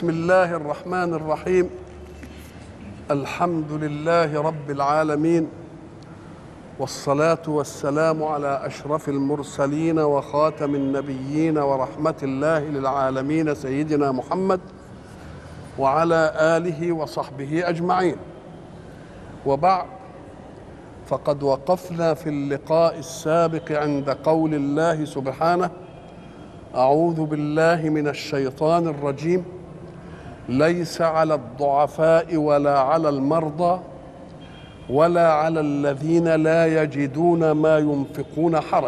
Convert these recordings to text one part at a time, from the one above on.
بسم الله الرحمن الرحيم الحمد لله رب العالمين والصلاة والسلام على أشرف المرسلين وخاتم النبيين ورحمة الله للعالمين سيدنا محمد وعلى آله وصحبه أجمعين وبعد فقد وقفنا في اللقاء السابق عند قول الله سبحانه أعوذ بالله من الشيطان الرجيم ليس على الضعفاء ولا على المرضى ولا على الذين لا يجدون ما ينفقون حرج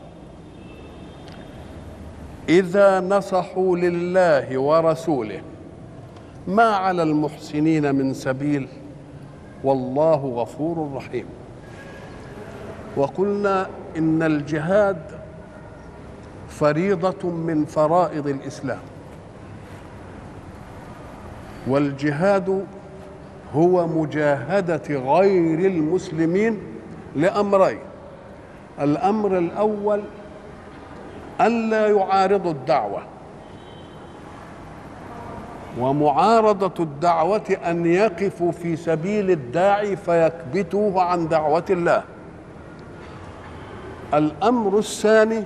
اذا نصحوا لله ورسوله ما على المحسنين من سبيل والله غفور رحيم وقلنا ان الجهاد فريضه من فرائض الاسلام والجهاد هو مجاهده غير المسلمين لامرين الامر الاول الا يعارضوا الدعوه ومعارضه الدعوه ان يقفوا في سبيل الداعي فيكبتوه عن دعوه الله الامر الثاني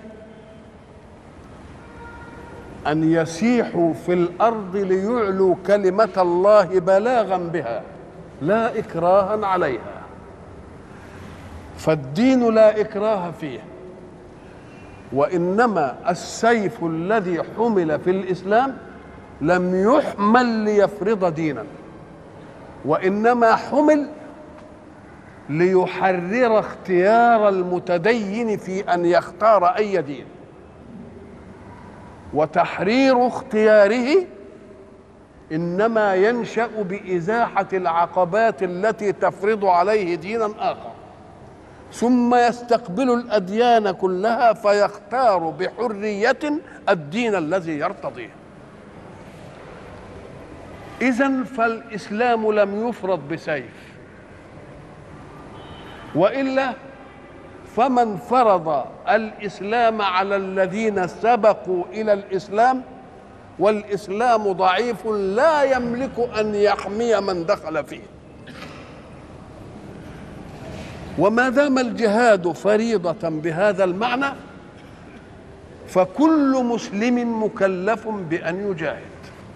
ان يسيحوا في الارض ليعلوا كلمه الله بلاغا بها لا اكراها عليها فالدين لا اكراه فيه وانما السيف الذي حمل في الاسلام لم يحمل ليفرض دينا وانما حمل ليحرر اختيار المتدين في ان يختار اي دين وتحرير اختياره انما ينشا بازاحه العقبات التي تفرض عليه دينا اخر ثم يستقبل الاديان كلها فيختار بحريه الدين الذي يرتضيه اذا فالاسلام لم يفرض بسيف والا فمن فرض الاسلام على الذين سبقوا الى الاسلام والاسلام ضعيف لا يملك ان يحمي من دخل فيه وما دام الجهاد فريضه بهذا المعنى فكل مسلم مكلف بان يجاهد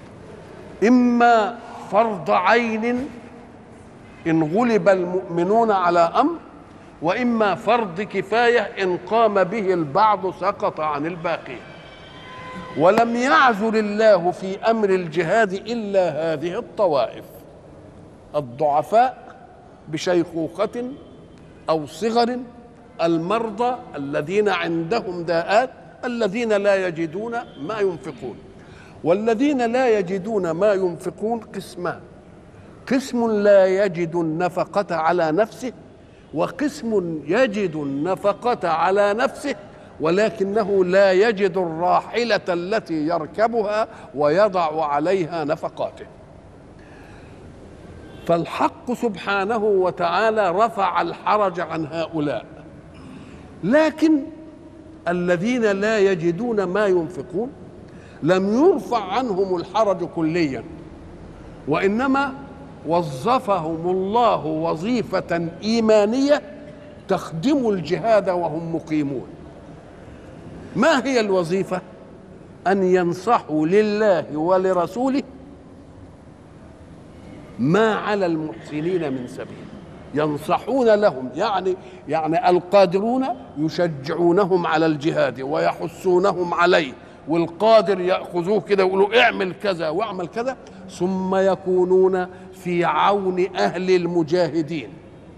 اما فرض عين ان غلب المؤمنون على امر واما فرض كفايه ان قام به البعض سقط عن الباقين ولم يعزل الله في امر الجهاد الا هذه الطوائف الضعفاء بشيخوخه او صغر المرضى الذين عندهم داءات الذين لا يجدون ما ينفقون والذين لا يجدون ما ينفقون قسمان قسم لا يجد النفقه على نفسه وقسم يجد النفقة على نفسه ولكنه لا يجد الراحلة التي يركبها ويضع عليها نفقاته فالحق سبحانه وتعالى رفع الحرج عن هؤلاء لكن الذين لا يجدون ما ينفقون لم يرفع عنهم الحرج كليا وانما وظفهم الله وظيفة إيمانية تخدم الجهاد وهم مقيمون ما هي الوظيفة؟ أن ينصحوا لله ولرسوله ما على المحسنين من سبيل ينصحون لهم يعني يعني القادرون يشجعونهم على الجهاد ويحثونهم عليه والقادر ياخذوه كده ويقولوا اعمل كذا واعمل كذا ثم يكونون في عون اهل المجاهدين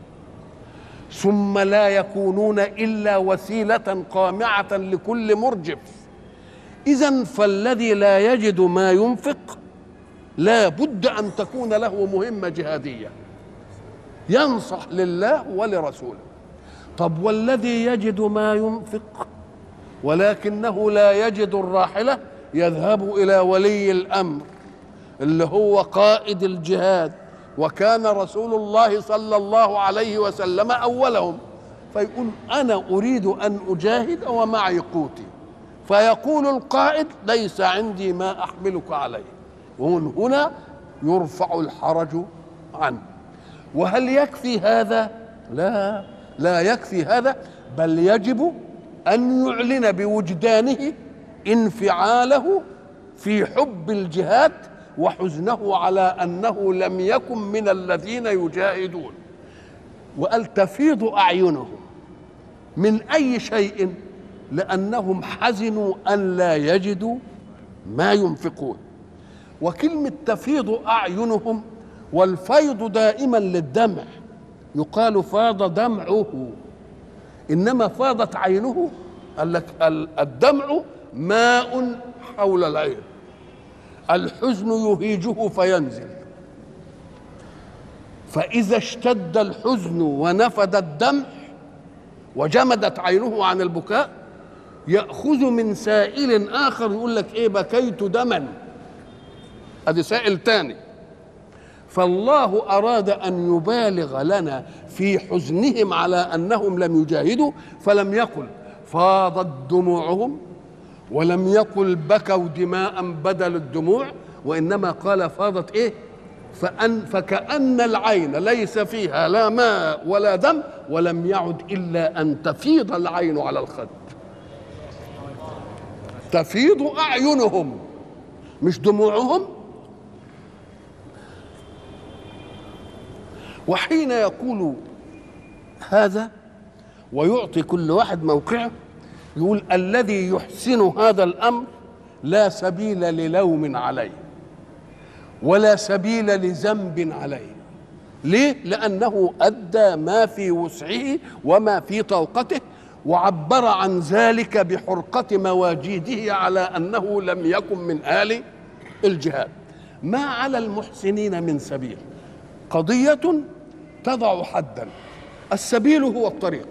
ثم لا يكونون الا وسيله قامعه لكل مرجف اذا فالذي لا يجد ما ينفق لا بد ان تكون له مهمه جهاديه ينصح لله ولرسوله طب والذي يجد ما ينفق ولكنه لا يجد الراحله يذهب الى ولي الامر اللي هو قائد الجهاد وكان رسول الله صلى الله عليه وسلم اولهم فيقول انا اريد ان اجاهد ومعي قوتي فيقول القائد ليس عندي ما احملك عليه ومن هنا يرفع الحرج عنه وهل يكفي هذا لا لا يكفي هذا بل يجب ان يعلن بوجدانه انفعاله في حب الجهاد وحزنه على انه لم يكن من الذين يجاهدون وقال تفيض اعينهم من اي شيء لانهم حزنوا ان لا يجدوا ما ينفقون وكلمه تفيض اعينهم والفيض دائما للدمع يقال فاض دمعه انما فاضت عينه قال لك الدمع ماء حول العين الحزن يهيجه فينزل فإذا اشتد الحزن ونفد الدمع وجمدت عينه عن البكاء يأخذ من سائل آخر يقول لك إيه بكيت دما هذه سائل تاني فالله أراد أن يبالغ لنا في حزنهم على أنهم لم يجاهدوا فلم يقل فاضت دموعهم ولم يقل بكوا دماء بدل الدموع وإنما قال فاضت إيه فأن فكأن العين ليس فيها لا ماء ولا دم ولم يعد إلا أن تفيض العين على الخد تفيض أعينهم مش دموعهم وحين يقول هذا ويعطي كل واحد موقعه يقول الذي يحسن هذا الامر لا سبيل للوم عليه ولا سبيل لذنب عليه ليه لانه ادى ما في وسعه وما في طاقته وعبر عن ذلك بحرقه مواجيده على انه لم يكن من ال الجهاد ما على المحسنين من سبيل قضيه تضع حدا السبيل هو الطريق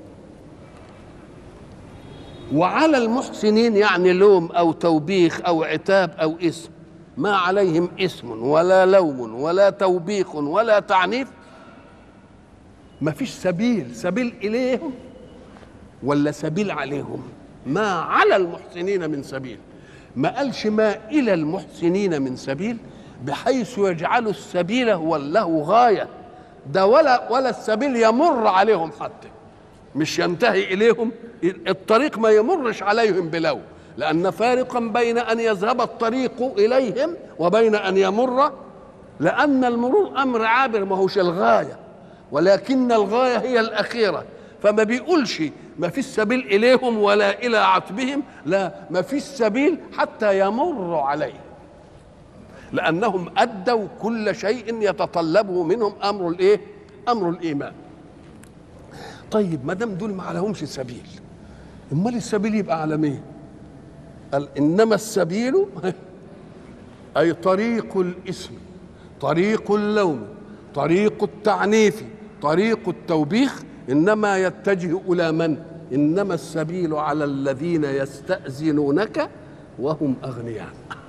وعلى المحسنين يعني لوم او توبيخ او عتاب او اسم ما عليهم اسم ولا لوم ولا توبيخ ولا تعنيف ما فيش سبيل سبيل اليهم ولا سبيل عليهم ما على المحسنين من سبيل ما قالش ما الى المحسنين من سبيل بحيث يجعل السبيل هو له غايه ده ولا ولا السبيل يمر عليهم حتى مش ينتهي اليهم الطريق ما يمرش عليهم بلو لان فارقا بين ان يذهب الطريق اليهم وبين ان يمر لان المرور امر عابر ما هوش الغايه ولكن الغايه هي الاخيره فما بيقولش ما فيش سبيل اليهم ولا الى عتبهم لا ما فيش سبيل حتى يمر عليه لانهم ادوا كل شيء يتطلبه منهم امر الايه امر الايمان طيب ما دام دول ما عليهمش سبيل امال السبيل يبقى على مين قال انما السبيل اي طريق الاسم طريق اللوم طريق التعنيف طريق التوبيخ انما يتجه الى من انما السبيل على الذين يستاذنونك وهم اغنياء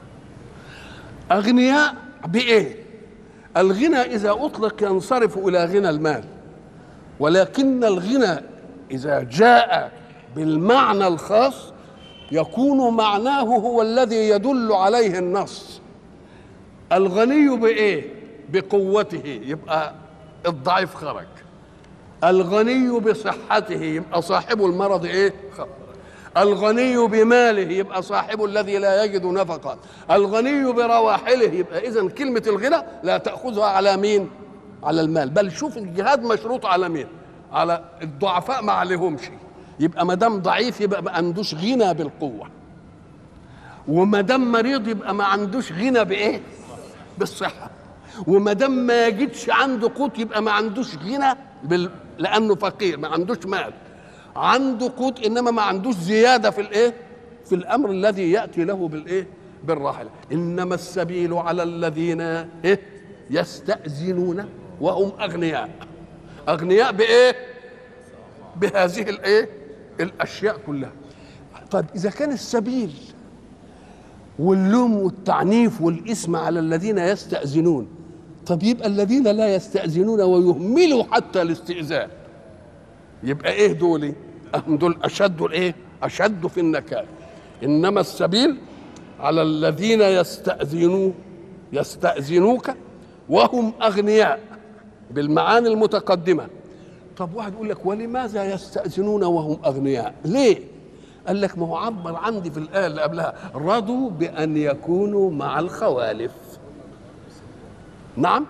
اغنياء بايه الغنى اذا اطلق ينصرف الى غنى المال ولكن الغنى اذا جاء بالمعنى الخاص يكون معناه هو الذي يدل عليه النص الغني بايه بقوته يبقى الضعيف خرج الغني بصحته يبقى صاحب المرض ايه خرج الغني بماله يبقى صاحب الذي لا يجد نفقه الغني برواحله يبقى اذا كلمه الغنى لا تاخذها على مين على المال بل شوف الجهاد مشروط على مين على الضعفاء ما عليهمش يبقى ما دام ضعيف يبقى ما عندوش غنى بالقوه وما دام مريض يبقى ما عندوش غنى بايه بالصحه وما دام ما يجدش عنده قوت يبقى ما عندوش غنى بال... لانه فقير ما عندوش مال عنده قوت انما ما عندوش زياده في الايه في الامر الذي ياتي له بالايه بالراحله انما السبيل على الذين ايه يستاذنون وهم اغنياء اغنياء بايه بهذه الايه الاشياء كلها طيب اذا كان السبيل واللوم والتعنيف والاسم على الذين يستاذنون طب يبقى الذين لا يستاذنون ويهملوا حتى الاستئذان يبقى ايه دول هم دول اشد الايه اشد في النكال انما السبيل على الذين يستاذنون يستأذنوك وهم أغنياء بالمعاني المتقدمة طب واحد يقول لك ولماذا يستأذنون وهم أغنياء ليه قال لك ما هو عبر عندي في الآية اللي قبلها رضوا بأن يكونوا مع الخوالف نعم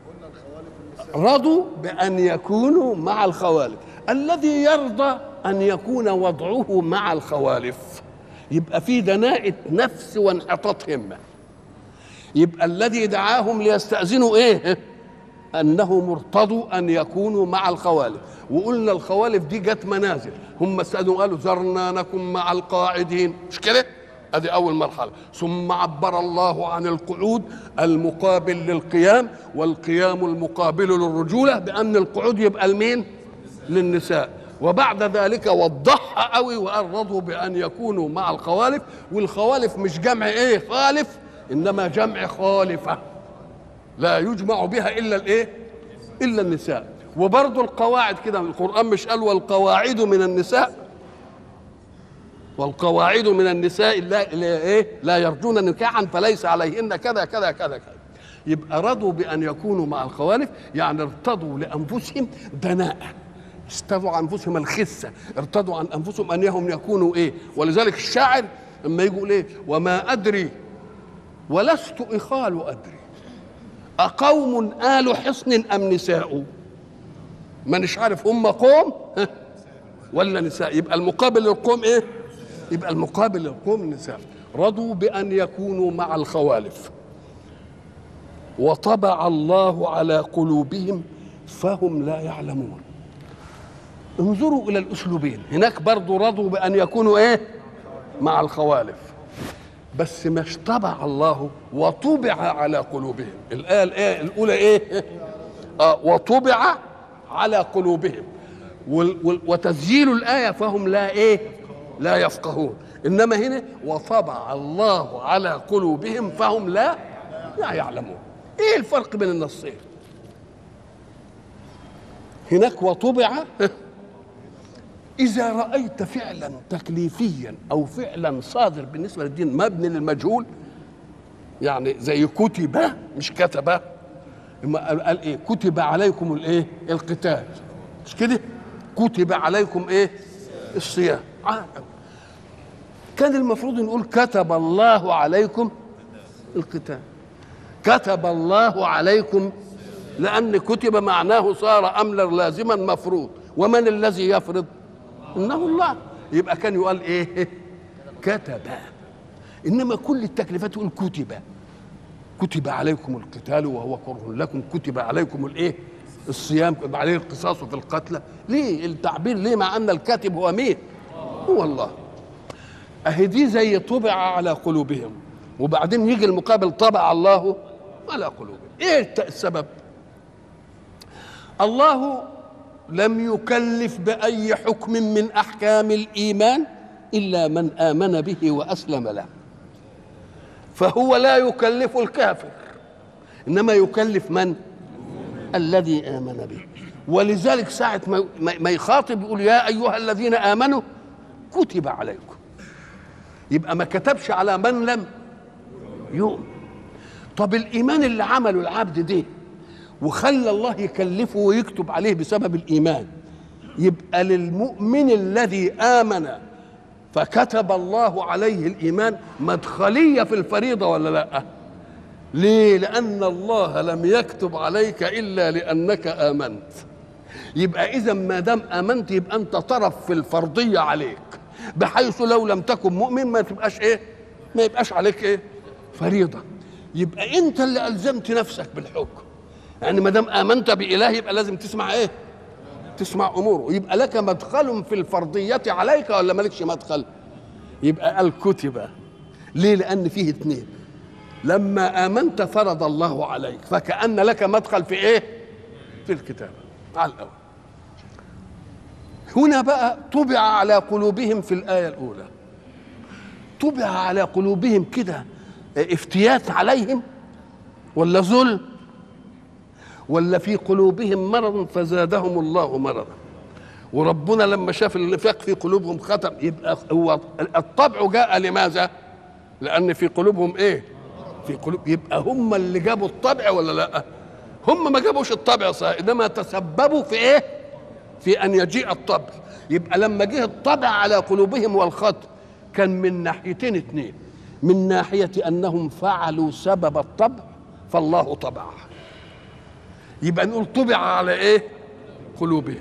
رضوا بأن يكونوا مع الخوالف الذي يرضى أن يكون وضعه مع الخوالف يبقى في دناءة نفس وانحطاط همة يبقى الذي دعاهم ليستأذنوا ايه انهم ارتضوا ان يكونوا مع الخوالف وقلنا الخوالف دي جت منازل هم استأذنوا قالوا ذرنا نكن مع القاعدين مش كده ادي اول مرحله ثم عبر الله عن القعود المقابل للقيام والقيام المقابل للرجوله بان القعود يبقى لمين للنساء وبعد ذلك وضحها قوي وقال رضوا بان يكونوا مع الخوالف والخوالف مش جمع ايه خالف انما جمع خالفه لا يجمع بها الا الايه الا النساء وبرضه القواعد كده القران مش قال والقواعد من النساء والقواعد من النساء لا, لا ايه لا يرجون نكاحا فليس عليهن كذا كذا كذا كذا يبقى رضوا بان يكونوا مع الخوالف يعني ارتضوا لانفسهم دناءه استروا عن انفسهم الخسه ارتضوا عن انفسهم انهم يكونوا ايه ولذلك الشاعر لما يقول ايه وما ادري ولست اخال ادري اقوم ال حصن ام نساء مانيش عارف هم قوم ولا نساء يبقى المقابل للقوم ايه يبقى المقابل للقوم النساء رضوا بان يكونوا مع الخوالف وطبع الله على قلوبهم فهم لا يعلمون انظروا الى الاسلوبين هناك برضو رضوا بان يكونوا ايه مع الخوالف بس مش طبع الله وطبع على قلوبهم الايه الايه الاولى ايه آه وطبع على قلوبهم وتسجيل الايه فهم لا ايه لا يفقهون انما هنا وطبع الله على قلوبهم فهم لا لا يعلمون ايه الفرق بين النصين هناك وطبع إذا رأيت فعلا تكليفيا أو فعلا صادر بالنسبة للدين مبني للمجهول يعني زي كتب مش كتب إما قال إيه كتب عليكم الإيه القتال مش كده كتب عليكم إيه الصيام كان المفروض نقول كتب الله عليكم القتال كتب الله عليكم لأن كتب معناه صار أمرا لازما مفروض ومن الذي يفرض انه الله يبقى كان يقال ايه كتب انما كل التكليفات يقول كتب كتب عليكم القتال وهو كره لكم كتب عليكم الايه الصيام عليه القصاص في القتلى ليه التعبير ليه مع ان الكاتب هو مين هو الله اهي دي زي طبع على قلوبهم وبعدين يجي المقابل طبع الله على قلوبهم ايه السبب الله لم يكلف باي حكم من احكام الايمان الا من امن به واسلم له فهو لا يكلف الكافر انما يكلف من الذي امن به ولذلك ساعه ما يخاطب يقول يا ايها الذين امنوا كتب عليكم يبقى ما كتبش على من لم يؤمن طب الايمان اللي عمله العبد ده وخلى الله يكلفه ويكتب عليه بسبب الايمان يبقى للمؤمن الذي امن فكتب الله عليه الايمان مدخليه في الفريضه ولا لا ليه لان الله لم يكتب عليك الا لانك امنت يبقى اذا ما دام امنت يبقى انت طرف في الفرضيه عليك بحيث لو لم تكن مؤمن ما تبقاش ايه ما يبقاش عليك ايه فريضه يبقى انت اللي الزمت نفسك بالحكم يعني ما دام امنت باله يبقى لازم تسمع ايه تسمع اموره يبقى لك مدخل في الفرضيه عليك ولا مالكش مدخل يبقى قال كتب ليه لان فيه اثنين لما امنت فرض الله عليك فكان لك مدخل في ايه في الكتابه على الاول هنا بقى طبع على قلوبهم في الايه الاولى طبع على قلوبهم كده افتيات عليهم ولا ظلم ولا في قلوبهم مرض فزادهم الله مرضا وربنا لما شاف النفاق في قلوبهم ختم يبقى هو الطبع جاء لماذا؟ لأن في قلوبهم إيه؟ في قلوب يبقى هم اللي جابوا الطبع ولا لا هم ما جابوش الطبع صحيح انما تسببوا في ايه في ان يجيء الطبع يبقى لما جه الطبع على قلوبهم والخط كان من ناحيتين اثنين من ناحية أنهم فعلوا سبب الطبع فالله طبع يبقى نقول طبع على إيه قلوبهم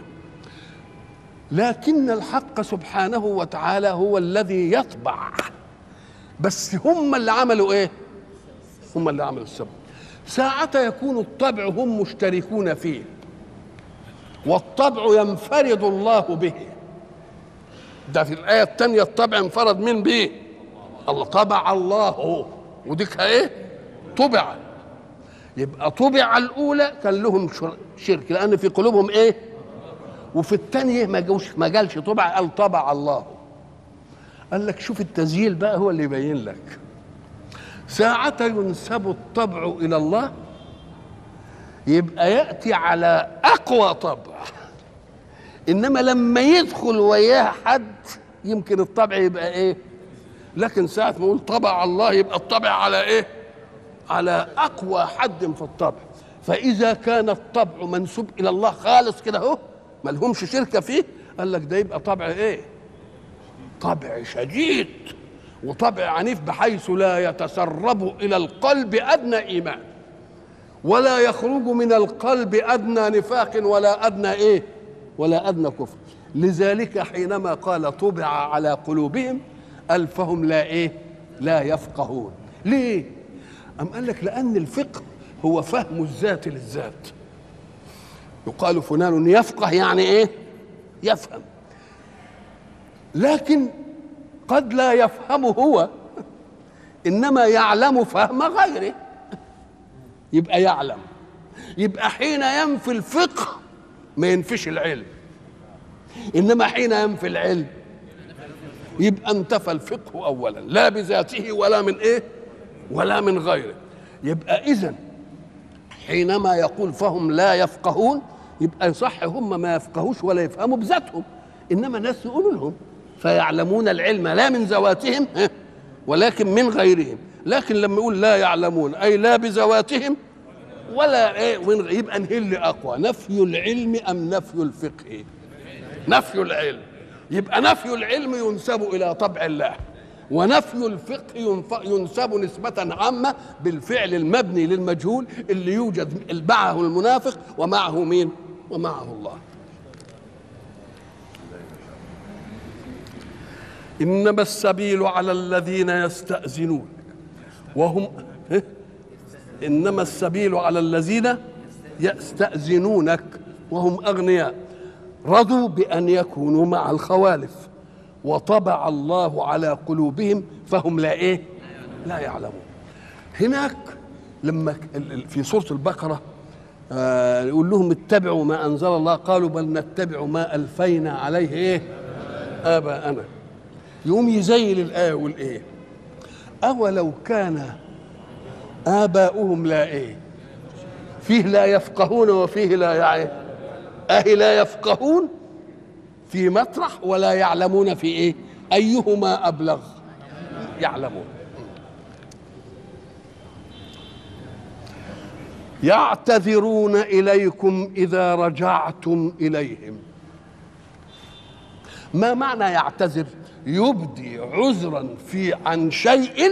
لكن الحق سبحانه وتعالى هو الذي يطبع بس هم اللي عملوا ايه هم اللي عملوا السبب ساعة يكون الطبع هم مشتركون فيه والطبع ينفرد الله به ده في الآية الثانية الطبع انفرد من به الله طبع الله وديك ايه طبع يبقى طبع الأولى كان لهم شرك لأن في قلوبهم ايه وفي الثانية ما جوش ما قالش طبع قال طبع الله قال لك شوف التزييل بقى هو اللي يبين لك ساعة ينسب الطبع إلى الله يبقى يأتي على أقوى طبع إنما لما يدخل وياه حد يمكن الطبع يبقى إيه لكن ساعة ما يقول طبع الله يبقى الطبع على إيه على أقوى حد في الطبع فإذا كان الطبع منسوب إلى الله خالص كده أهو ما لهمش شركة فيه قال لك ده يبقى طبع إيه طبع شديد وطبع عنيف بحيث لا يتسرب الى القلب ادنى ايمان ولا يخرج من القلب ادنى نفاق ولا ادنى ايه ولا ادنى كفر لذلك حينما قال طبع على قلوبهم الفهم لا ايه لا يفقهون ليه ام قال لك لان الفقه هو فهم الذات للذات يقال فلان يفقه يعني ايه يفهم لكن قد لا يفهم هو انما يعلم فهم غيره يبقى يعلم يبقى حين ينفي الفقه ما ينفيش العلم انما حين ينفي العلم يبقى انتفى الفقه اولا لا بذاته ولا من ايه ولا من غيره يبقى اذا حينما يقول فهم لا يفقهون يبقى يصح هم ما يفقهوش ولا يفهموا بذاتهم انما ناس يقولوا لهم فيعلمون العلم لا من ذواتهم ولكن من غيرهم لكن لما يقول لا يعلمون اي لا بذواتهم ولا ايه يبقى نهل اقوى نفي العلم ام نفي الفقه نفي العلم يبقى نفي العلم ينسب الى طبع الله ونفي الفقه ينسب نسبة عامة بالفعل المبني للمجهول اللي يوجد معه المنافق ومعه مين؟ ومعه الله. إنما السبيل على الذين يستأذنون وهم إنما السبيل على الذين يستأذنونك وهم أغنياء رضوا بأن يكونوا مع الخوالف وطبع الله على قلوبهم فهم لا إيه لا يعلمون هناك لما في سورة البقرة آه يقول لهم اتبعوا ما أنزل الله قالوا بل نتبع ما ألفينا عليه إيه آباءنا يقوم يزيل الآية يقول إيه أولو كان آباؤهم لا إيه فيه لا يفقهون وفيه لا يعني أهي لا يفقهون في مطرح ولا يعلمون في إيه أيهما أبلغ يعلمون يعتذرون إليكم إذا رجعتم إليهم ما معنى يعتذر يبدي عذرا في عن شيء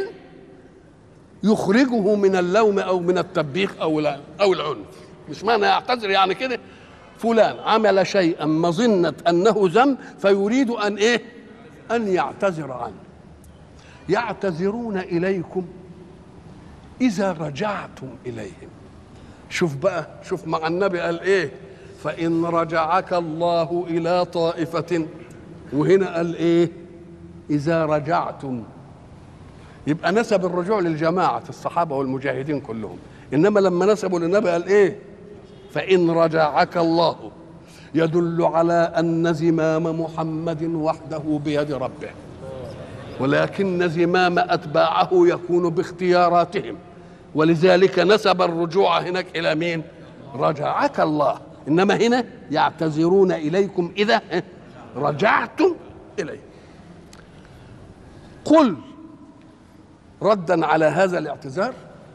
يخرجه من اللوم او من التبيخ او لا او العنف مش معنى يعتذر يعني كده فلان عمل شيئا مظنة انه ذنب فيريد ان ايه ان يعتذر عنه يعتذرون اليكم اذا رجعتم اليهم شوف بقى شوف مع النبي قال ايه فان رجعك الله الى طائفه وهنا قال ايه إذا رجعتم يبقى نسب الرجوع للجماعة الصحابة والمجاهدين كلهم إنما لما نسبوا للنبي قال إيه فإن رجعك الله يدل على أن زمام محمد وحده بيد ربه ولكن زمام أتباعه يكون باختياراتهم ولذلك نسب الرجوع هناك إلى مين رجعك الله إنما هنا يعتذرون إليكم إذا رجعتم إليه قل ردا على هذا الاعتذار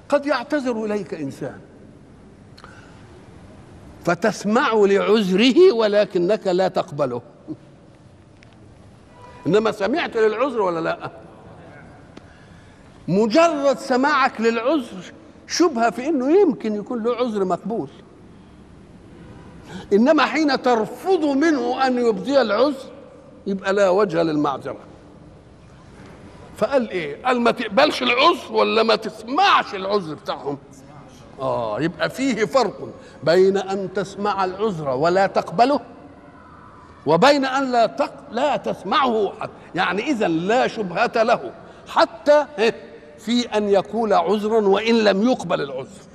قد يعتذر اليك انسان فتسمع لعذره ولكنك لا تقبله انما سمعت للعذر ولا لا مجرد سماعك للعذر شبهه في انه يمكن يكون له عذر مقبول انما حين ترفض منه ان يبدي العذر يبقى لا وجه للمعذره فقال ايه قال ما تقبلش العذر ولا ما تسمعش العذر بتاعهم اه يبقى فيه فرق بين ان تسمع العذر ولا تقبله وبين ان لا تق... لا تسمعه حتى. يعني اذا لا شبهه له حتى في ان يقول عذرا وان لم يقبل العذر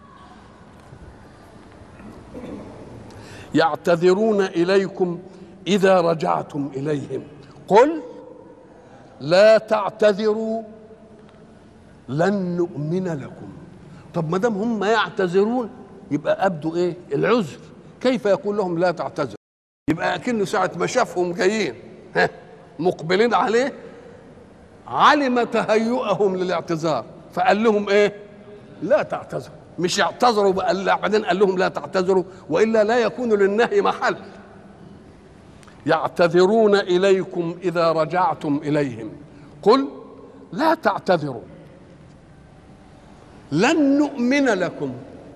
يعتذرون اليكم اذا رجعتم اليهم قل لا تعتذروا لن نؤمن لكم طب ما دام هم يعتذرون يبقى ابدوا ايه العذر كيف يقول لهم لا تعتذر يبقى اكنه ساعه ما شافهم جايين ها مقبلين عليه علم تهيؤهم للاعتذار فقال لهم ايه لا تعتذروا مش يعتذروا بعدين قال لهم لا تعتذروا والا لا يكون للنهي محل يعتذرون اليكم اذا رجعتم اليهم قل لا تعتذروا لن نؤمن لكم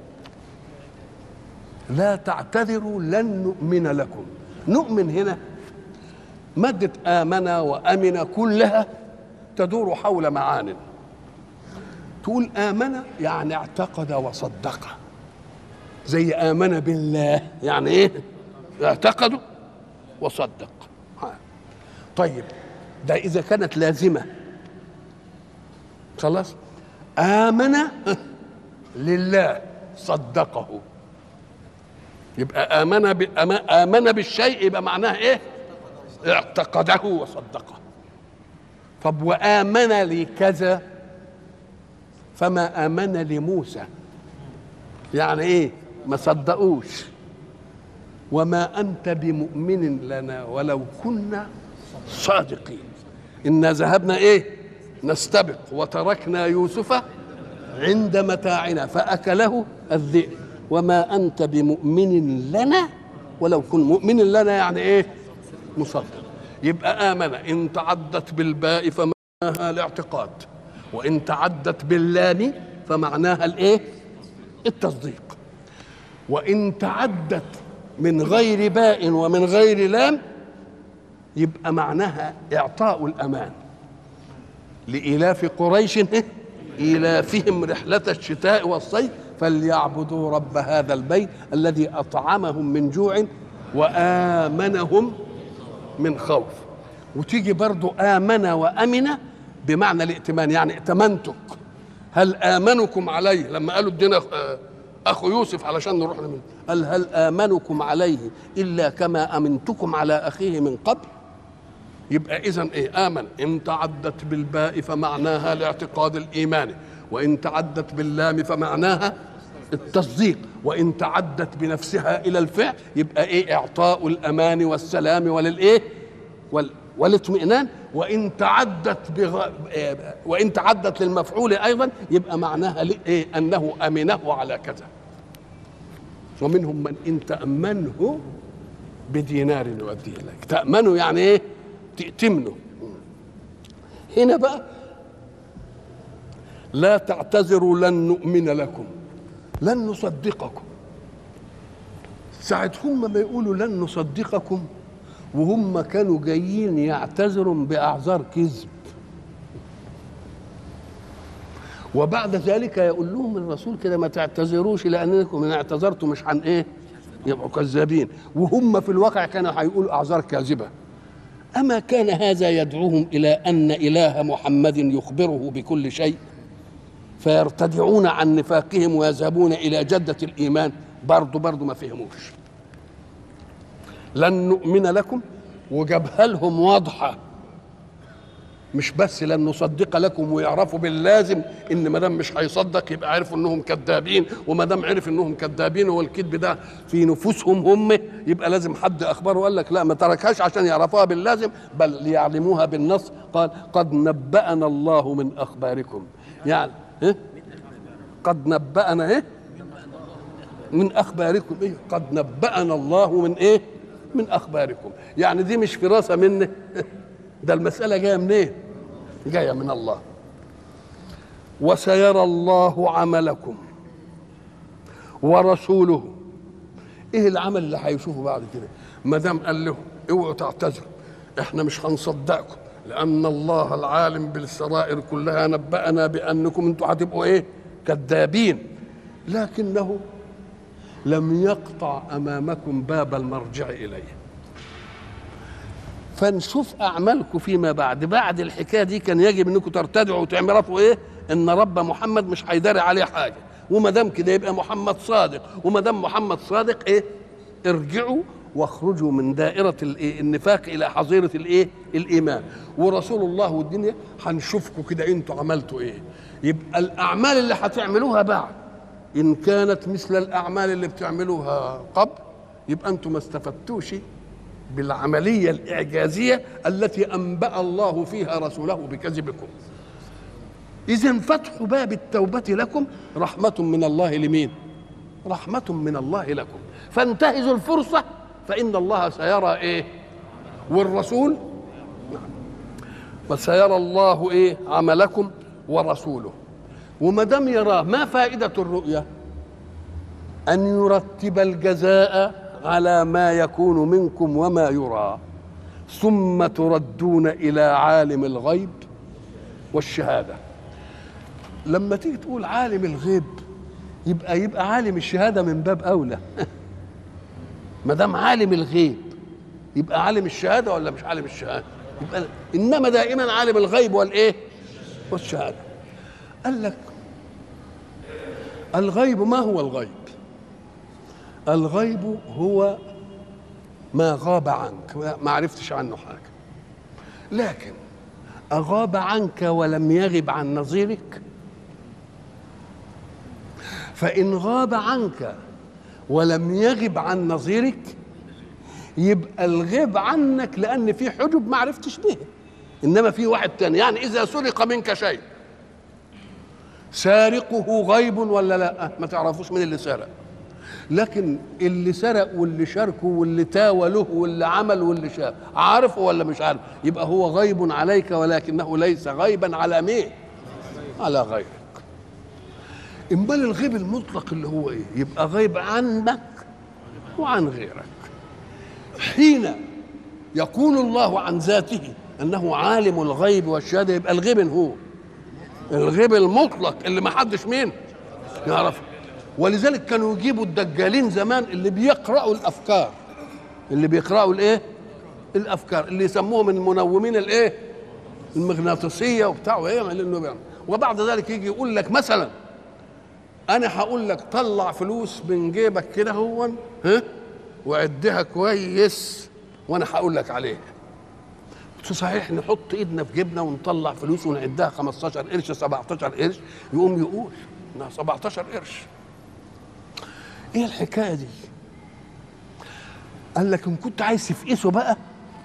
لا تعتذروا لن نؤمن لكم نؤمن هنا مادة آمن وأمن كلها تدور حول معان تقول آمن يعني اعتقد وصدق زي آمن بالله يعني إيه اعتقدوا وصدق طيب ده إذا كانت لازمة خلاص آمن لله صدقه يبقى آمن آمن بالشيء يبقى معناه إيه؟ اعتقده وصدقه طب وآمن لكذا فما آمن لموسى يعني إيه؟ ما صدقوش وما أنت بمؤمن لنا ولو كنا صادقين إنا ذهبنا إيه؟ نستبق وتركنا يوسف عند متاعنا فأكله الذئب وما أنت بمؤمن لنا ولو كن مؤمن لنا يعني إيه مصدق يبقى آمن إن تعدت بالباء فمعناها الاعتقاد وإن تعدت باللام فمعناها الإيه التصديق وإن تعدت من غير باء ومن غير لام يبقى معناها إعطاء الأمان لإلاف قريش إيلافهم رحلة الشتاء والصيف فليعبدوا رب هذا البيت الذي أطعمهم من جوع وآمنهم من خوف وتيجي برضو آمن وأمن بمعنى الائتمان يعني ائتمنتك هل آمنكم عليه لما قالوا ادينا أخو يوسف علشان نروح له قال هل آمنكم عليه إلا كما أمنتكم على أخيه من قبل يبقى اذا ايه امن ان تعدت بالباء فمعناها الاعتقاد الايماني وان تعدت باللام فمعناها التصديق وان تعدت بنفسها الى الفعل يبقى ايه اعطاء الامان والسلام وللايه وال والاطمئنان وان تعدت بغ... وان تعدت للمفعول ايضا يبقى معناها ايه انه امنه على كذا ومنهم من ان تامنه بدينار يؤديه لك تامنه يعني ايه تأتمنه هنا بقى لا تعتذروا لن نؤمن لكم لن نصدقكم ساعة هم ما يقولوا لن نصدقكم وهم كانوا جايين يعتذروا بأعذار كذب وبعد ذلك يقول لهم الرسول كده ما تعتذروش لأنكم إن اعتذرتم مش عن إيه يبقوا كذابين وهم في الواقع كانوا هيقولوا أعذار كاذبة أما كان هذا يدعوهم إلى أن إله محمد يخبره بكل شيء فيرتدعون عن نفاقهم ويذهبون إلى جدة الإيمان برضو برضو ما فهموش لن نؤمن لكم وجابها لهم واضحة مش بس لن نصدق لكم ويعرفوا باللازم ان ما دام مش هيصدق يبقى عرفوا انهم كذابين وما دام عرف انهم كذابين والكذب ده في نفوسهم هم يبقى لازم حد اخبره وقال لك لا ما تركهاش عشان يعرفوها باللازم بل ليعلموها بالنص قال قد نبأنا الله من اخباركم يعني إيه؟ قد نبأنا ايه من اخباركم ايه قد نبأنا الله من ايه من اخباركم يعني دي مش فراسه مني ده المساله جايه منين إيه؟ جايه من الله وسيرى الله عملكم ورسوله ايه العمل اللي هيشوفه بعد كده ما دام قال لهم اوعوا تعتذروا احنا مش هنصدقكم لان الله العالم بالسرائر كلها نبأنا بانكم انتوا هتبقوا ايه كذابين لكنه لم يقطع امامكم باب المرجع اليه فنشوف اعمالكم فيما بعد بعد الحكايه دي كان يجب انكم ترتدعوا وتعرفوا ايه ان رب محمد مش هيداري عليه حاجه وما دام كده يبقى محمد صادق وما دام محمد صادق ايه ارجعوا واخرجوا من دائرة الإيه؟ النفاق إلى حظيرة الإيه؟ الإيمان ورسول الله والدنيا هنشوفكم كده أنتوا عملتوا إيه يبقى الأعمال اللي هتعملوها بعد إن كانت مثل الأعمال اللي بتعملوها قبل يبقى أنتوا ما استفدتوش بالعملية الإعجازية التي أنبأ الله فيها رسوله بكذبكم إذا فتح باب التوبة لكم رحمة من الله لمين؟ رحمة من الله لكم فانتهزوا الفرصة فإن الله سيرى إيه؟ والرسول وسيرى الله إيه؟ عملكم ورسوله وما دام يراه ما فائدة الرؤيا؟ أن يرتب الجزاء على ما يكون منكم وما يرى ثم تردون إلى عالم الغيب والشهاده لما تيجي تقول عالم الغيب يبقى يبقى عالم الشهاده من باب اولى ما دام عالم الغيب يبقى عالم الشهاده ولا مش عالم الشهاده يبقى انما دائما عالم الغيب والايه والشهاده قال لك الغيب ما هو الغيب الغيب هو ما غاب عنك ما عرفتش عنه حاجه لكن أغاب عنك ولم يغب عن نظيرك فإن غاب عنك ولم يغب عن نظيرك يبقى الغيب عنك لأن في حجب ما عرفتش به إنما في واحد تاني يعني إذا سرق منك شيء سارقه غيب ولا لا ما تعرفوش من اللي سرق لكن اللي سرق واللي شاركه واللي تاوله واللي عمل واللي شاف عارفه ولا مش عارف يبقى هو غيب عليك ولكنه ليس غيبا على مين على غيرك امال الغيب المطلق اللي هو ايه يبقى غيب عنك وعن غيرك حين يقول الله عن ذاته انه عالم الغيب والشهاده يبقى الغيب هو الغيب المطلق اللي ما حدش مين يعرفه ولذلك كانوا يجيبوا الدجالين زمان اللي بيقرأوا الأفكار اللي بيقرأوا الإيه؟ الأفكار اللي يسموهم المنومين الإيه؟ المغناطيسية وبتاع وإيه لأنه وبعد ذلك يجي يقول لك مثلا أنا هقول لك طلع فلوس من جيبك كده هو ها وعدها كويس وأنا هقول لك عليها صحيح نحط ايدنا في جيبنا ونطلع فلوس ونعدها 15 قرش 17 قرش يقوم يقول انها 17 قرش ايه الحكايه دي قال لك ان كنت عايز تفقسه بقى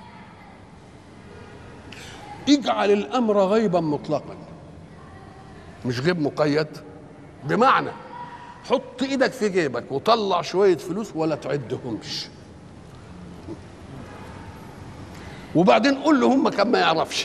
اجعل الامر غيبا مطلقا مش غيب مقيد بمعنى حط ايدك في جيبك وطلع شويه فلوس ولا تعدهمش وبعدين قول له هم كان ما يعرفش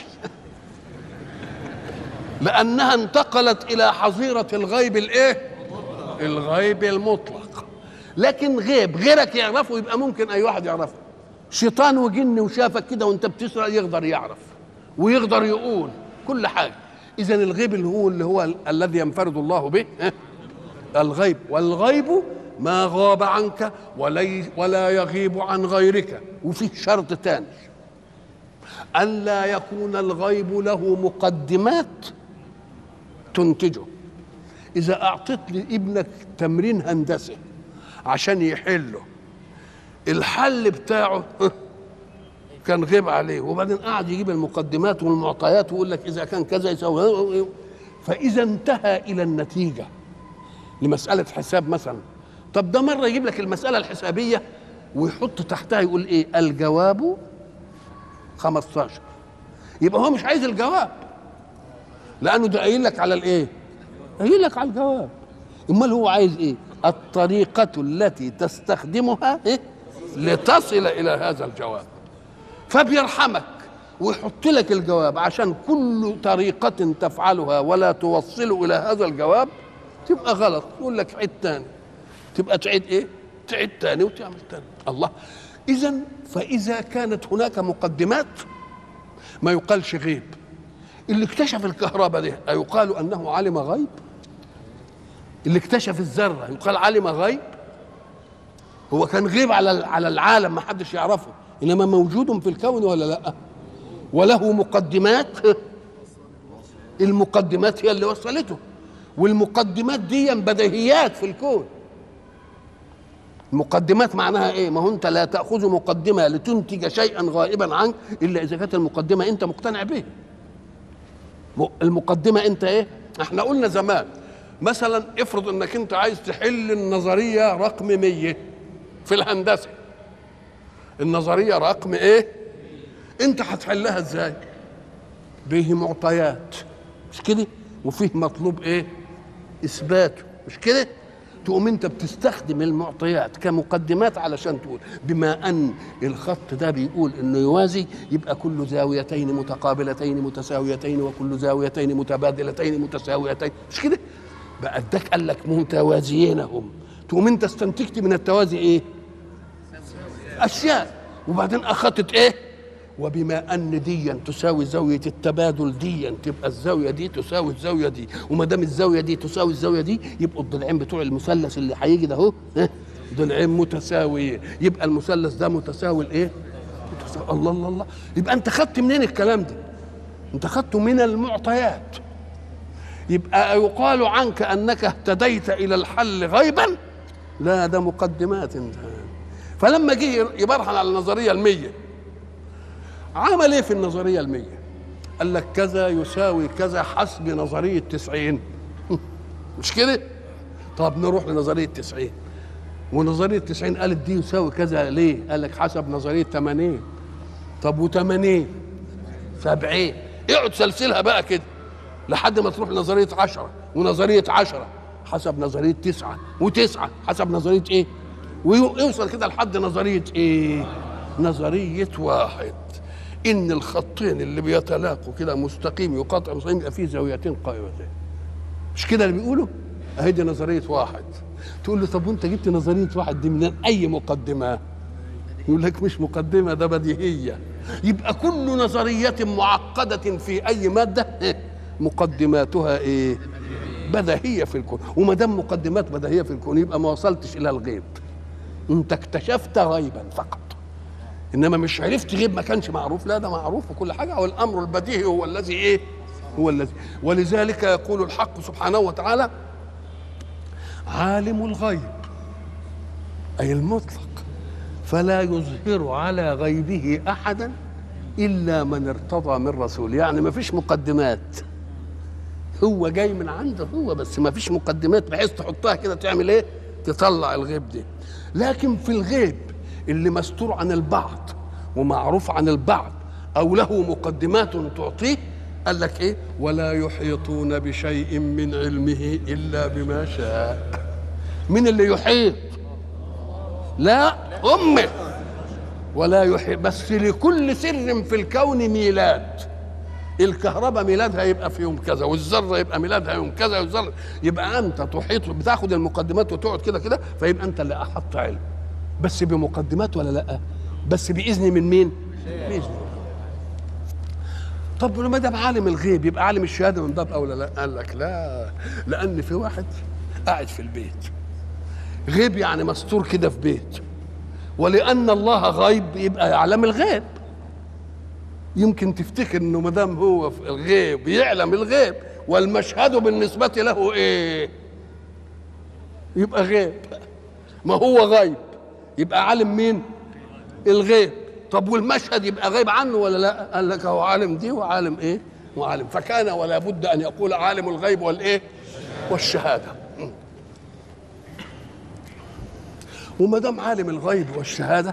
لانها انتقلت الى حظيره الغيب الايه الغيب المطلق لكن غيب غيرك يعرفه يبقى ممكن اي واحد يعرفه شيطان وجن وشافك كده وانت بتسرق يقدر يعرف ويقدر يقول كل حاجه اذا الغيب اللي هو اللي هو الذي ينفرد الله به الغيب والغيب ما غاب عنك ولي ولا يغيب عن غيرك وفيه شرط تاني أن لا يكون الغيب له مقدمات تنتجه إذا أعطيت لابنك تمرين هندسي عشان يحله الحل بتاعه كان غيب عليه وبعدين قعد يجيب المقدمات والمعطيات ويقول لك إذا كان كذا يسوي فإذا انتهى إلى النتيجة لمسألة حساب مثلا طب ده مرة يجيب لك المسألة الحسابية ويحط تحتها يقول إيه الجواب 15 يبقى هو مش عايز الجواب لانه ده قايل لك على الايه قايل لك على الجواب امال هو عايز ايه الطريقه التي تستخدمها إيه؟ لتصل الى هذا الجواب فبيرحمك ويحط لك الجواب عشان كل طريقة تفعلها ولا توصل إلى هذا الجواب تبقى غلط يقول لك عيد تاني تبقى تعيد إيه؟ تعيد تاني وتعمل تاني الله إذا فإذا كانت هناك مقدمات ما يقالش غيب اللي اكتشف الكهرباء ده أيقال أنه علم غيب اللي اكتشف الذرة يقال علم غيب هو كان غيب على على العالم ما حدش يعرفه انما موجود في الكون ولا لا وله مقدمات المقدمات هي اللي وصلته والمقدمات دي بديهيات في الكون المقدمات معناها ايه ما هو انت لا تاخذ مقدمه لتنتج شيئا غائبا عنك الا اذا كانت المقدمه انت مقتنع به المقدمه انت ايه احنا قلنا زمان مثلا افرض انك انت عايز تحل النظريه رقم 100 في الهندسه النظريه رقم ايه انت هتحلها ازاي به معطيات مش كده وفيه مطلوب ايه اثباته مش كده تقوم انت بتستخدم المعطيات كمقدمات علشان تقول بما ان الخط ده بيقول انه يوازي يبقى كل زاويتين متقابلتين متساويتين وكل زاويتين متبادلتين متساويتين مش كده بقى اداك قال لك متوازيين هم تقوم انت استنتجت من التوازي ايه اشياء وبعدين اخذت ايه وبما ان ديا تساوي زاويه التبادل ديا تبقى الزاويه دي تساوي الزاويه دي وما دام الزاويه دي تساوي الزاويه دي يبقوا الضلعين بتوع المثلث اللي هيجي ده اهو ضلعين متساويين يبقى المثلث ده متساوي الايه؟ متساوي الله الله الله يبقى انت خدت منين الكلام ده؟ انت خدته من المعطيات يبقى يقال عنك انك اهتديت الى الحل غيبا لا ده مقدمات انت فلما جه يبرهن على النظريه المية عمل ايه في النظريه المية قال لك كذا يساوي كذا حسب نظريه تسعين مش كده طب نروح لنظريه تسعين ونظريه تسعين قالت دي يساوي كذا ليه قال لك حسب نظريه 80 طب و80 70 اقعد سلسلها بقى كده لحد ما تروح لنظريه 10 ونظريه 10 حسب نظريه تسعة وتسعة حسب نظريه ايه ويوصل كده لحد نظريه ايه نظريه واحد ان الخطين اللي بيتلاقوا كده مستقيم يقاطع مستقيم يبقى فيه زاويتين قائمتين مش كده اللي بيقولوا اهي دي نظريه واحد تقول له طب وانت جبت نظريه واحد دي من اي مقدمه يقول لك مش مقدمه ده بديهيه يبقى كل نظريه معقده في اي ماده مقدماتها ايه بديهيه في الكون وما دام مقدمات بديهيه في الكون يبقى ما وصلتش الى الغيب انت اكتشفت غيبا فقط انما مش عرفت غيب ما كانش معروف لا ده معروف وكل حاجه والامر البديهي هو الذي ايه هو الذي ولذلك يقول الحق سبحانه وتعالى عالم الغيب اي المطلق فلا يظهر على غيبه احدا الا من ارتضى من رسول يعني ما فيش مقدمات هو جاي من عنده هو بس ما فيش مقدمات بحيث تحطها كده تعمل ايه تطلع الغيب دي لكن في الغيب اللي مستور عن البعض ومعروف عن البعض او له مقدمات تعطيه قال لك ايه ولا يحيطون بشيء من علمه الا بما شاء من اللي يحيط لا امه ولا يحيط بس لكل سر في الكون ميلاد الكهرباء ميلادها يبقى في يوم كذا والذره يبقى ميلادها يوم كذا والذره يبقى انت تحيط بتاخد المقدمات وتقعد كده كده فيبقى انت اللي احط علم بس بمقدمات ولا لا بس باذن من مين باذن طب ما دام عالم الغيب يبقى عالم الشهاده من باب اولى لا قال لك لا لان في واحد قاعد في البيت غيب يعني مستور كده في بيت ولان الله غيب يبقى يعلم الغيب يمكن تفتكر انه ما دام هو في الغيب يعلم الغيب والمشهد بالنسبه له ايه يبقى غيب ما هو غيب يبقى عالم مين الغيب طب والمشهد يبقى غيب عنه ولا لا قال لك هو عالم دي وعالم ايه وعالم فكان ولا بد ان يقول عالم الغيب والايه والشهاده وما دام عالم الغيب والشهاده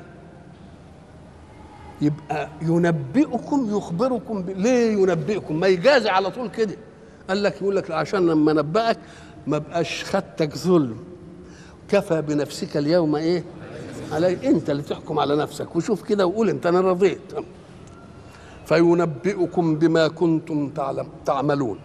يبقى ينبئكم يخبركم ب... ليه ينبئكم ما يجازي على طول كده قال لك يقول لك عشان لما نبأك ما بقاش خدتك ظلم كفى بنفسك اليوم ايه علي انت اللي تحكم على نفسك وشوف كده وقول انت انا رضيت فينبئكم بما كنتم تعلم تعملون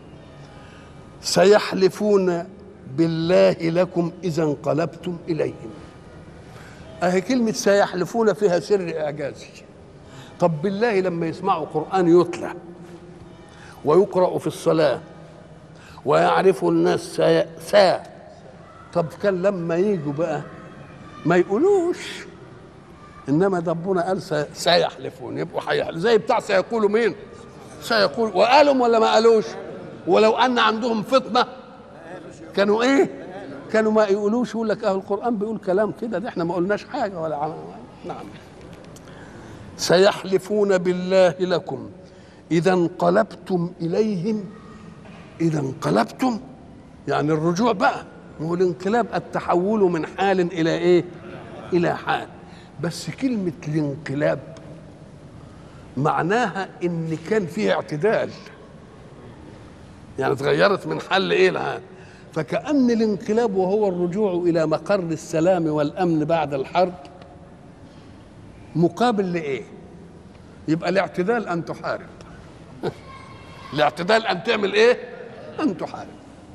سيحلفون بالله لكم اذا انقلبتم اليهم اهي كلمه سيحلفون فيها سر اعجازي طب بالله لما يسمعوا قران يتلى ويقرا في الصلاه ويعرفوا الناس سا, سا طب كان لما يجوا بقى ما يقولوش انما ده ربنا قال سيحلفون يبقوا حيحلف زي بتاع سيقولوا مين سيقول وقالوا ولا ما قالوش ولو ان عندهم فطنه كانوا ايه كانوا ما يقولوش يقول لك اهل القران بيقول كلام كده ده احنا ما قلناش حاجه ولا عم... نعم سيحلفون بالله لكم اذا انقلبتم اليهم اذا انقلبتم يعني الرجوع بقى هو الانقلاب التحول من حال الى ايه الى حال بس كلمه الانقلاب معناها ان كان فيه اعتدال يعني اتغيرت من حل ايه لحال فكأن الانقلاب وهو الرجوع إلى مقر السلام والأمن بعد الحرب مقابل لإيه؟ يبقى الاعتدال أن تحارب الاعتدال أن تعمل إيه؟ أن تحارب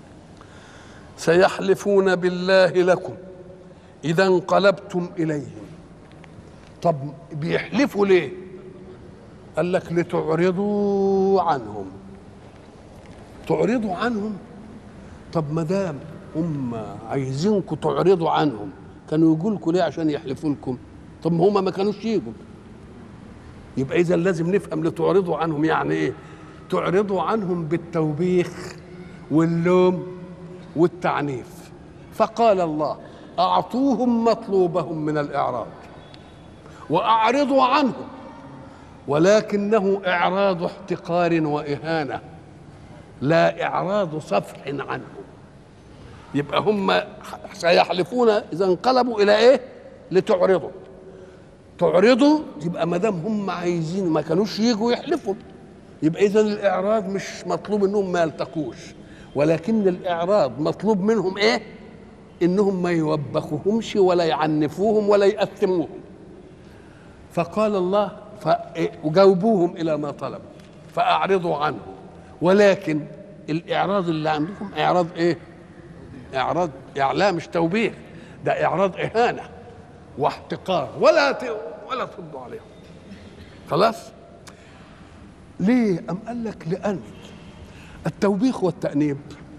سيحلفون بالله لكم إذا انقلبتم إليهم طب بيحلفوا ليه؟ قال لك لتعرضوا عنهم تعرضوا عنهم طب ما دام هم عايزينكم تعرضوا عنهم كانوا يجوا لكم ليه عشان يحلفوا لكم طب ما هم ما كانوش يجوا يبقى اذا لازم نفهم لتعرضوا عنهم يعني ايه تعرضوا عنهم بالتوبيخ واللوم والتعنيف فقال الله اعطوهم مطلوبهم من الاعراض واعرضوا عنهم ولكنه اعراض احتقار واهانه لا اعراض صفح عنهم يبقى هم سيحلفون اذا انقلبوا الى ايه لتعرضوا تعرضوا يبقى ما دام هم عايزين ما كانوش يجوا يحلفوا يبقى اذا الاعراض مش مطلوب انهم ما يلتقوش ولكن الاعراض مطلوب منهم ايه انهم ما يوبخوهمش ولا يعنفوهم ولا يأثموهم فقال الله وجاوبوهم الى ما طلبوا فاعرضوا عنه ولكن الاعراض اللي عندكم اعراض ايه اعراض اعلام مش توبيخ ده اعراض اهانه واحتقار ولا ت... ولا تردوا عليهم خلاص ليه ام قال لك لان التوبيخ والتانيب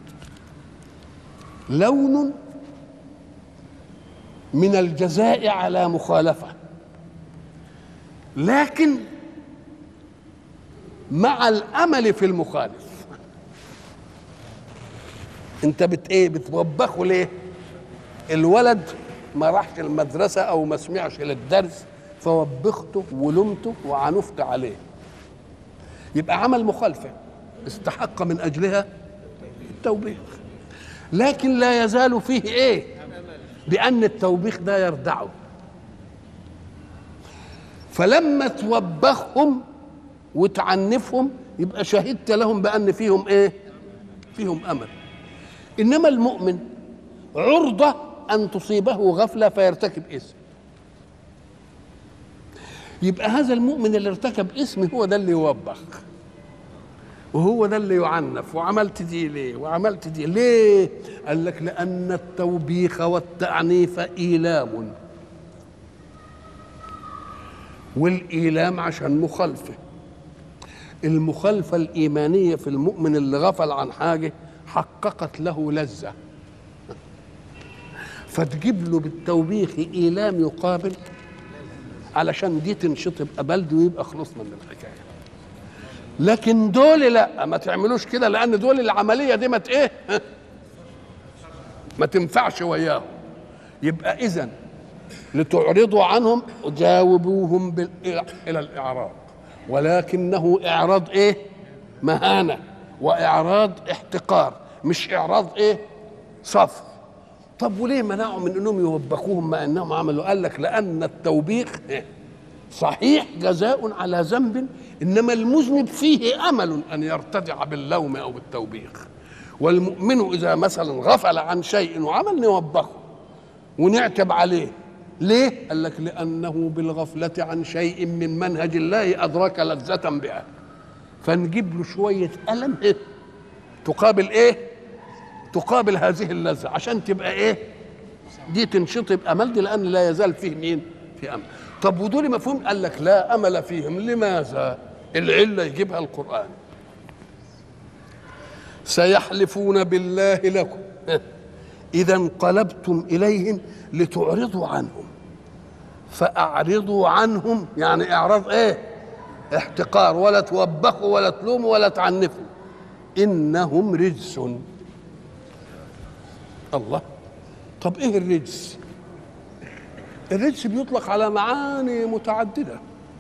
لون من الجزاء على مخالفه لكن مع الامل في المخالف انت بت ايه بتوبخه ليه الولد ما راحش المدرسه او ما سمعش للدرس فوبخته ولمته وعنفت عليه يبقى عمل مخالفه استحق من اجلها التوبيخ لكن لا يزال فيه ايه بان التوبيخ ده يردعه فلما توبخهم وتعنفهم يبقى شهدت لهم بان فيهم ايه فيهم امل انما المؤمن عرضه ان تصيبه غفله فيرتكب اسم يبقى هذا المؤمن اللي ارتكب اسم هو ده اللي يوبخ وهو ده اللي يعنف وعملت دي ليه وعملت دي ليه قال لك لان التوبيخ والتعنيف ايلام والايلام عشان مخالفه المخالفه الايمانيه في المؤمن اللي غفل عن حاجه حققت له لذه فتجيب له بالتوبيخ ايلام يقابل علشان دي تنشطب بلد ويبقى خلصنا من الحكايه لكن دول لا ما تعملوش كده لان دول العمليه دي ما ايه ما تنفعش وياهم يبقى اذا لتعرضوا عنهم جاوبوهم بال... الى الاعراض ولكنه اعراض ايه مهانه واعراض احتقار مش اعراض ايه صف طب وليه منعوا من انهم يوبخوهم ما انهم عملوا قال لك لان التوبيخ صحيح جزاء على ذنب انما المذنب فيه امل ان يرتدع باللوم او بالتوبيخ والمؤمن اذا مثلا غفل عن شيء وعمل نوبخه ونعتب عليه ليه؟ قال لك لأنه بالغفلة عن شيء من منهج الله أدرك لذة بها فنجيب له شوية ألم إيه؟ تقابل إيه؟ تقابل هذه اللذة عشان تبقى إيه؟ دي تنشطب أمل دي لأن لا يزال فيه مين؟ في أمل طب ودول مفهوم قال لك لا أمل فيهم لماذا؟ العلة يجيبها القرآن سيحلفون بالله لكم إذا انقلبتم إليهم لتعرضوا عنهم فأعرضوا عنهم يعني إعراض إيه؟ احتقار ولا توبخوا ولا تلوموا ولا تعنفوا إنهم رجس الله طب إيه الرجس؟ الرجس بيطلق على معاني متعددة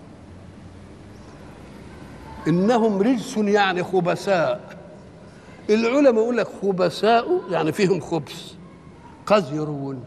إنهم رجس يعني خبثاء العلماء يقول لك خبثاء يعني فيهم خبث قذرون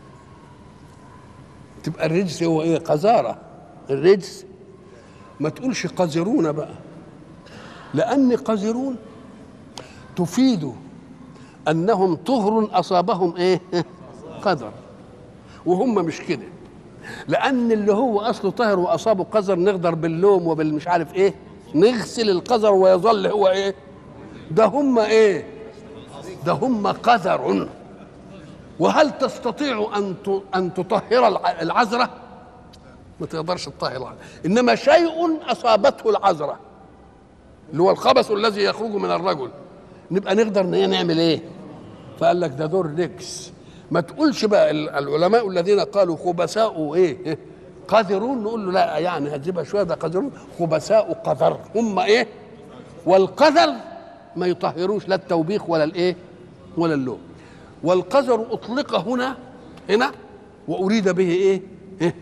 تبقى الرجس هو ايه قذارة الرجس ما تقولش قذرون بقى لأن قذرون تفيد أنهم طهر أصابهم ايه قذر وهم مش كده لأن اللي هو أصله طاهر وأصابه قذر نقدر باللوم وبالمش عارف ايه نغسل القذر ويظل هو ايه ده هم ايه ده هم قذر وهل تستطيع ان ان تطهر العذره ما تقدرش تطهر العذرة. انما شيء اصابته العذره اللي هو الخبث الذي يخرج من الرجل نبقى نقدر نعمل ايه فقال لك ده دور ركس ما تقولش بقى العلماء الذين قالوا خبثاء ايه قذرون نقول له لا يعني هتجيبها شويه ده قذرون خبثاء قذر هم ايه والقذر ما يطهروش لا التوبيخ ولا الايه ولا اللوم والقذر اطلق هنا هنا واريد به ايه, إيه؟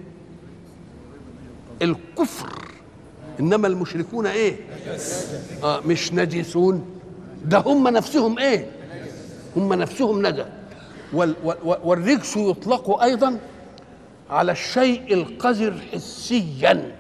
الكفر انما المشركون ايه آه مش نجسون ده هم نفسهم ايه هم نفسهم نجس وال والرجس يطلق ايضا على الشيء القذر حسيا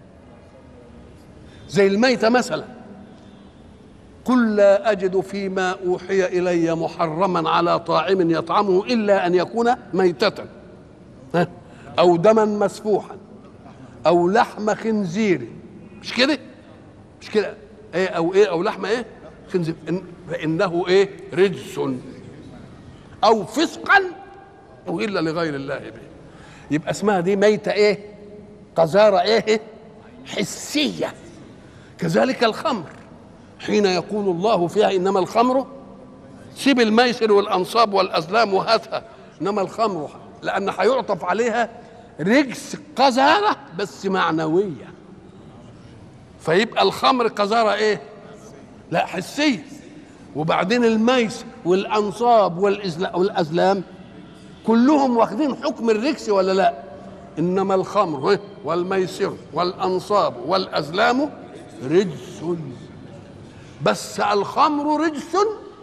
زي الميتة مثلا قل لا أجد فيما أوحي إلي محرما على طاعم يطعمه إلا أن يكون ميتة أو دما مسفوحا أو لحم خنزير مش كده؟ مش كده؟ إيه أو إيه أو لحم إيه؟ خنزير فإنه إيه؟ رجس أو فسقا أهل لغير الله به يبقى اسمها دي ميتة إيه؟ قذارة إيه؟ حسية كذلك الخمر حين يقول الله فيها انما الخمر سيب الميسر والانصاب والازلام وهاتها انما الخمر لان هيعطف عليها رجس قذاره بس معنويه فيبقى الخمر قذاره ايه لا حسيه وبعدين الميسر والانصاب والازلام كلهم واخدين حكم الرجس ولا لا انما الخمر والميسر والانصاب والازلام رجس بس الخمر رجس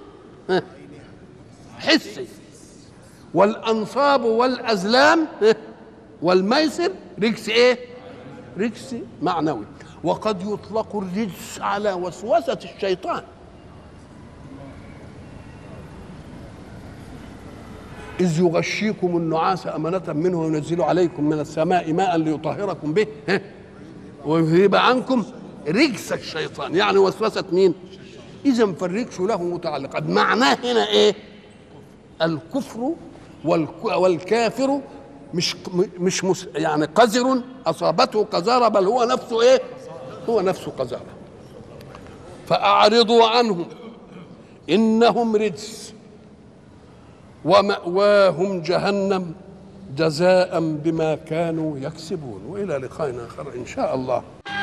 حسي والانصاب والازلام والميسر رجس ايه رجس معنوي وقد يطلق الرجس على وسوسه الشيطان إذ يغشيكم النعاس أمانة منه وينزل عليكم من السماء ماء ليطهركم به ويذهب عنكم رجس الشيطان يعني وسوسة مين إذا فالرجس له متعلقات معناه هنا إيه الكفر والكافر مش مش مس يعني قذر أصابته قذارة بل هو نفسه إيه هو نفسه قذارة فأعرضوا عنهم إنهم رجس ومأواهم جهنم جزاء بما كانوا يكسبون وإلى لقاء آخر إن شاء الله